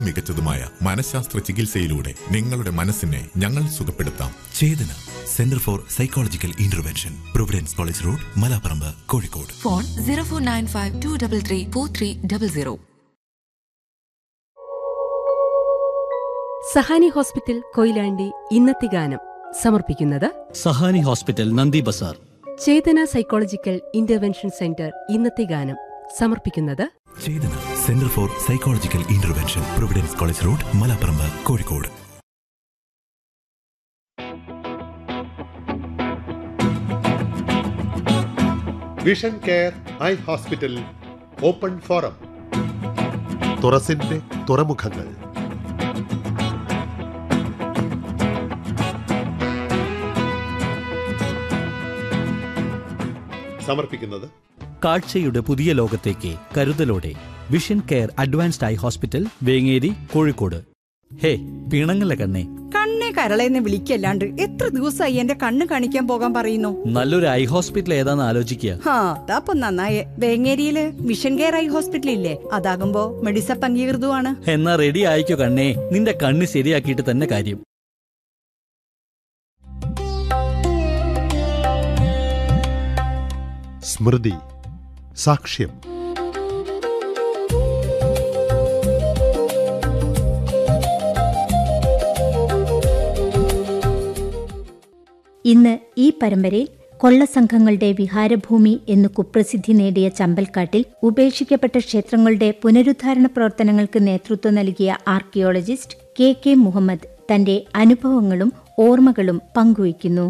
മികച്ചതുമായ മനഃശാസ്ത്ര ചികിത്സയിലൂടെ നിങ്ങളുടെ മനസ്സിനെ ഞങ്ങൾ സുഖപ്പെടുത്താം Chetana centre for psychological intervention Providence college road Malaparamba Kozhikode phone zero four nine five two double three four three double zero Sahani hospital Koyilandy ഇന്നത്തെ ഗാനം സമർപ്പിക്കുന്നത് Sahani hospital Nandi bazaar Chetana psychological intervention centre ഇന്നത്തെ ഗാനം സമർപ്പിക്കുന്നത് Chetana centre for psychological intervention Providence college road Malaparamba Kozhikode vision care eye hospital open forum തുറസിന്റെ തുറമുഖങ്ങൾ സമർപ്പിക്കുന്നത് കാഴ്ചയുടെ പുതിയ ലോകത്തേക്ക് കരുതലോടെ vision care advanced I hospital Vengeri Kozhikode ഹേ പിണങ്ങല്ല കണ്ണേ കണ്ണേ കരളേന്ന് വിളിക്കല്ലാണ്ട് എത്ര ദിവസമായി എന്റെ കണ്ണ് കാണിക്കാൻ പോകാൻ പറയുന്നു നല്ലൊരു ഐ ഹോസ്പിറ്റൽ ഏതാന്ന് ആലോചിക്കുക ഹാ അതാപ്പൊ നന്നായേ വേങ്ങേരിയില് മിഷൻ കെയർ ഐ ഹോസ്പിറ്റൽ ഇല്ലേ അതാകുമ്പോ മെഡിസപ്പ് അംഗീകൃതമാണ് എന്നാ റെഡി ആയിക്കോ കണ്ണേ നിന്റെ കണ്ണ് ശരിയാക്കിയിട്ട് തന്നെ കാര്യം സ്മൃതി സാക്ഷ്യം ഇന്ന് ഈ പരമ്പരയിൽ കൊള്ളസംഘങ്ങളുടെ വിഹാരഭൂമി എന്ന് കുപ്രസിദ്ധി നേടിയ ചമ്പൽക്കാട്ടിൽ ഉപേക്ഷിക്കപ്പെട്ട ക്ഷേത്രങ്ങളുടെ പുനരുദ്ധാരണ പ്രവർത്തനങ്ങൾക്ക് നേതൃത്വം നൽകിയ ആർക്കിയോളജിസ്റ്റ് കെ കെ മുഹമ്മദ് തന്റെ അനുഭവങ്ങളും ഓർമ്മകളും പങ്കുവയ്ക്കുന്നു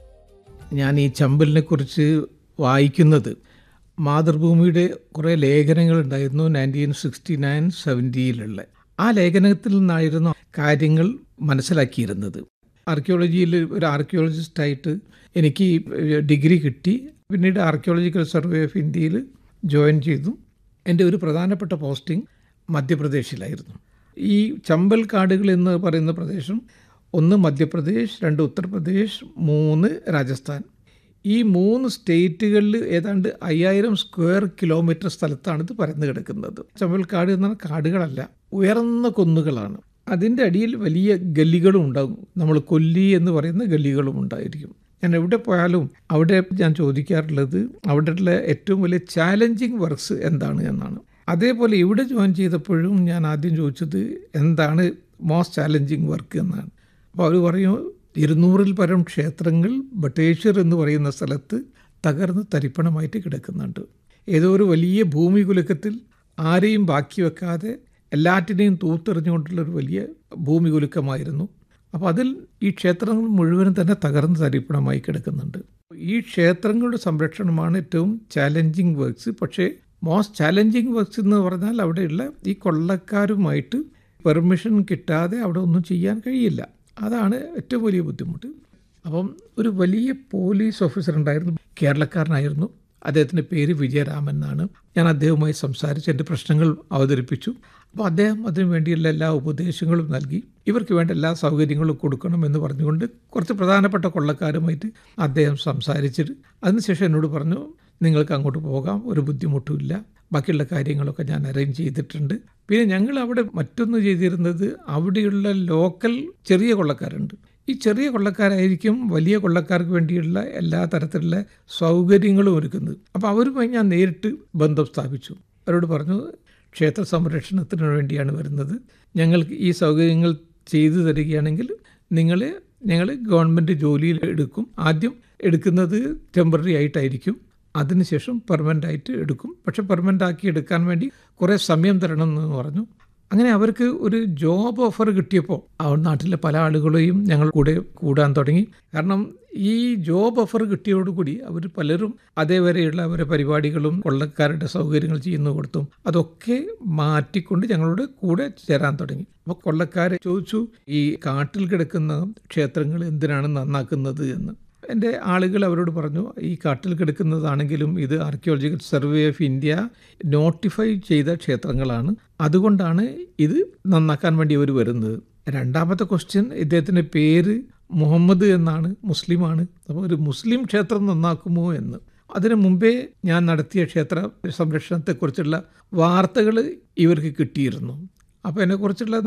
ഞാൻ ഈ ചമ്പലിനെ കുറിച്ച് വായിക്കുന്നത് മാതൃഭൂമിയുടെ കുറേ ലേഖനങ്ങളുണ്ടായിരുന്നു നയൻറ്റീൻ സിക്സ്റ്റി നയൻ സെവൻറ്റിയിലുള്ള ആ ലേഖനത്തിൽ നിന്നായിരുന്നു കാര്യങ്ങൾ മനസ്സിലാക്കിയിരുന്നത് ആർക്കിയോളജിയിൽ ഒരു ആർക്കിയോളജിസ്റ്റായിട്ട് എനിക്ക് ഡിഗ്രി കിട്ടി പിന്നീട് ആർക്കിയോളജിക്കൽ സർവേ ഓഫ് ഇന്ത്യയിൽ ജോയിൻ ചെയ്തു എൻ്റെ ഒരു പ്രധാനപ്പെട്ട പോസ്റ്റിംഗ് മധ്യപ്രദേശിലായിരുന്നു ഈ ചമ്പൽ കാടുകൾ എന്ന് പറയുന്ന പ്രദേശം ഒന്ന് മധ്യപ്രദേശ് രണ്ട് ഉത്തർപ്രദേശ് മൂന്ന് രാജസ്ഥാൻ ഈ മൂന്ന് സ്റ്റേറ്റുകളിൽ ഏതാണ്ട് അയ്യായിരം സ്ക്വയർ കിലോമീറ്റർ സ്ഥലത്താണ് ഇത് പരന്നു കിടക്കുന്നത് ചമ്പൽക്കാട് എന്ന കാടുകളല്ല ഉയർന്ന കുന്നുകളാണ് അതിൻ്റെ അടിയിൽ വലിയ ഗല്ലികളും ഉണ്ടാകും നമ്മൾ കൊല്ലി എന്ന് പറയുന്ന ഗല്ലികളും ഉണ്ടായിരിക്കും ഞാൻ എവിടെ പോയാലും അവിടെ ഞാൻ ചോദിക്കാറുള്ളത് അവിടെയുള്ള ഏറ്റവും വലിയ ചാലഞ്ചിങ് വർക്ക്സ് എന്താണ് എന്നാണ് അതേപോലെ ഇവിടെ ജോയിൻ ചെയ്തപ്പോഴും ഞാൻ ആദ്യം ചോദിച്ചത് എന്താണ് മോസ്റ്റ് ചാലഞ്ചിങ് വർക്ക് എന്നാണ് അപ്പോൾ അവർ പറയും ഇരുന്നൂറിൽ പരം ക്ഷേത്രങ്ങൾ ബട്ടേശ്വർ എന്ന് പറയുന്ന സ്ഥലത്ത് തകർന്ന് തരിപ്പണമായിട്ട് കിടക്കുന്നുണ്ട് ഏതോ ഒരു വലിയ ഭൂമി കുലുക്കത്തിൽ ആരെയും ബാക്കി വെക്കാതെ എല്ലാറ്റിനെയും തൂത്തെറിഞ്ഞുകൊണ്ടുള്ള ഒരു വലിയ ഭൂമി കുലുക്കമായിരുന്നു അപ്പോൾ അതിൽ ഈ ക്ഷേത്രങ്ങൾ മുഴുവനും തന്നെ തകർന്ന് തരിപ്പണമായി കിടക്കുന്നുണ്ട് ഈ ക്ഷേത്രങ്ങളുടെ സംരക്ഷണമാണ് ഏറ്റവും ചാലഞ്ചിങ് വർക്ക്സ് പക്ഷേ മോസ്റ്റ് ചാലഞ്ചിങ് വർക്ക്സ് എന്ന് പറഞ്ഞാൽ അവിടെയുള്ള ഈ കൊള്ളക്കാരുമായിട്ട് പെർമിഷൻ കിട്ടാതെ അവിടെ ഒന്നും ചെയ്യാൻ കഴിയില്ല അതാണ് ഏറ്റവും വലിയ ബുദ്ധിമുട്ട് അപ്പം ഒരു വലിയ പോലീസ് ഓഫീസർ ഉണ്ടായിരുന്നു കേരളക്കാരനായിരുന്നു അദ്ദേഹത്തിൻ്റെ പേര് വിജയരാമൻ എന്നാണ് ഞാൻ അദ്ദേഹവുമായി സംസാരിച്ച് എൻ്റെ പ്രശ്നങ്ങൾ അവതരിപ്പിച്ചു അപ്പോൾ അദ്ദേഹം അതിനു വേണ്ടിയുള്ള എല്ലാ ഉപദേശങ്ങളും നൽകി ഇവർക്ക് വേണ്ട എല്ലാ സൗകര്യങ്ങളും കൊടുക്കണം എന്ന് പറഞ്ഞുകൊണ്ട് കുറച്ച് പ്രധാനപ്പെട്ട കൊള്ളക്കാരുമായിട്ട് അദ്ദേഹം സംസാരിച്ചിട്ട് അതിനുശേഷം എന്നോട് പറഞ്ഞു നിങ്ങൾക്ക് അങ്ങോട്ട് പോകാം ഒരു ബുദ്ധിമുട്ടുമില്ല ബാക്കിയുള്ള കാര്യങ്ങളൊക്കെ ഞാൻ അറേഞ്ച് ചെയ്തിട്ടുണ്ട് പിന്നെ ഞങ്ങൾ അവിടെ മറ്റൊന്ന് ചെയ്തിരുന്നത് അവിടെയുള്ള ലോക്കൽ ചെറിയ കൊള്ളക്കാരുണ്ട് ഈ ചെറിയ കൊള്ളക്കാരായിരിക്കും വലിയ കൊള്ളക്കാർക്ക് വേണ്ടിയുള്ള എല്ലാ തരത്തിലുള്ള സൗകര്യങ്ങളും ഒരുക്കുന്നത് അപ്പോൾ അവരുമായി ഞാൻ നേരിട്ട് ബന്ധം സ്ഥാപിച്ചു അവരോട് പറഞ്ഞു ക്ഷേത്ര സംരക്ഷണത്തിന് വേണ്ടിയാണ് വരുന്നത് ഞങ്ങൾക്ക് ഈ സൗകര്യങ്ങൾ ചെയ്തു തരികയാണെങ്കിൽ നിങ്ങൾ ഞങ്ങൾ ഗവൺമെൻറ് ജോലിയിൽ എടുക്കും ആദ്യം എടുക്കുന്നത് ടെമ്പററി ആയിട്ടായിരിക്കും അതിനുശേഷം പെർമനൻ്റ് ആയിട്ട് എടുക്കും പക്ഷെ പെർമനൻ്റ് ആക്കി എടുക്കാൻ വേണ്ടി കുറേ സമയം തരണം എന്ന് പറഞ്ഞു അങ്ങനെ അവർക്ക് ഒരു ജോബ് ഓഫർ കിട്ടിയപ്പോൾ ആ നാട്ടിലെ പല ആളുകളെയും ഞങ്ങൾ കൂടെ കൂടാൻ തുടങ്ങി കാരണം ഈ ജോബ് ഓഫർ കിട്ടിയോടുകൂടി അവർ പലരും അതേവരെയുള്ള അവരുടെ പരിപാടികളും കൊള്ളക്കാരുടെ സൗകര്യങ്ങൾ ചെയ്യുന്നു കൊടുത്തും അതൊക്കെ മാറ്റിക്കൊണ്ട് ഞങ്ങളോട് കൂടെ ചേരാൻ തുടങ്ങി അപ്പോൾ കൊള്ളക്കാരെ ചോദിച്ചു ഈ കാട്ടിൽ കിടക്കുന്ന ക്ഷേത്രങ്ങൾ എന്തിനാണ് നന്നാക്കുന്നത് എന്ന് എൻ്റെ ആളുകൾ അവരോട് പറഞ്ഞു ഈ കാട്ടിൽ കിടക്കുന്നതാണെങ്കിലും ഇത് archaeological survey of India notify ചെയ്ത ക്ഷേത്രങ്ങളാണ് അതുകൊണ്ടാണ് ഇത് നന്നാക്കാൻ വേണ്ടി അവർ വരുന്നത് രണ്ടാമത്തെ ക്വസ്റ്റ്യൻ ഇദ്ദേഹത്തിൻ്റെ പേര് മുഹമ്മദ് എന്നാണ് മുസ്ലിമാണ് അപ്പോൾ ഒരു മുസ്ലിം ക്ഷേത്രം നന്നാക്കുമോ എന്ന് അതിനു മുമ്പേ ഞാൻ നടത്തിയ ക്ഷേത്ര സംരക്ഷണത്തെക്കുറിച്ചുള്ള വാർത്തകൾ ഇവർക്ക് കിട്ടിയിരുന്നു അപ്പോൾ എന്നെക്കുറിച്ചുള്ള